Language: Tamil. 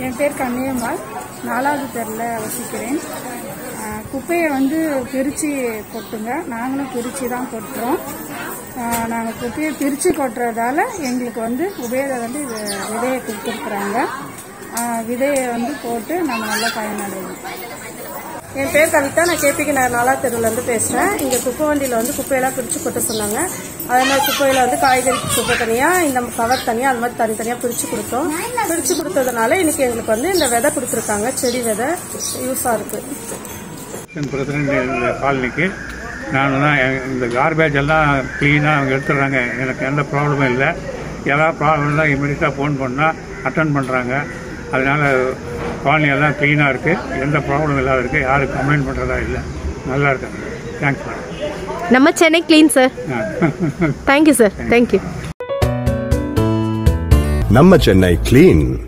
என் பேர் கன்னியம்மாள் நாலாவது தெருல வசிக்கிறேன் ஆஹ் குப்பையை வந்து பிரித்து கொட்டுங்க நாங்களும் பிரித்து தான் கொட்டுறோம் நாங்கள் குப்பையை பிரித்து கொட்டுறதால எங்களுக்கு வந்து உபயோக வந்து இது விதையை கொடுத்துருக்குறாங்க ஆஹ் விதையை வந்து போட்டு நம்ம நல்லா பயனடைவோம் என் பேர் கவிதா நான் கேபிக்கு நான் நாலா தெருவுலேருந்து பேசுகிறேன் இங்கே குப்பை வண்டியில் வந்து குப்பையெல்லாம் பிரித்து கொட்ட சொன்னாங்க அதே மாதிரி குப்பையில் வந்து காய்கறி குப்பை தனியாக இந்த கவர் தனியாக அந்த மாதிரி தனித்தனியாக பிரித்து கொடுத்தோம் பிரித்து கொடுத்ததுனால இன்னைக்கு எங்களுக்கு வந்து இந்த விதை கொடுத்துருக்காங்க செடி விதை யூஸாக இருக்குது என் பிரசிடண்ட் இந்த காலனிக்கு நான் தான் எ- இந்த கார்பேஜ் எல்லாம் க்ளீனாக அவங்க எடுத்துடுறாங்க எனக்கு எந்த ப்ராப்ளமும் இல்லை ஏதாவது ப்ராப்ளம் இருந்தால் இமீடியட்டாக ஃபோன் பண்ணால் அட்டன் பண்ணுறாங்க அதனால் காலனி எல்லாம் க்ளீனாக இருக்குது எந்த ப்ராப்ளம் இல்லாத இருக்குது யாரும் கம்ப்ளைண்ட் பண்ணுறதா இல்லை நல்லா இருக்காங்க தேங்க்ஸ் மேடம் நம்ம Chennai clean sir thank you sir thank you நம்ம சென்னை கிளீன்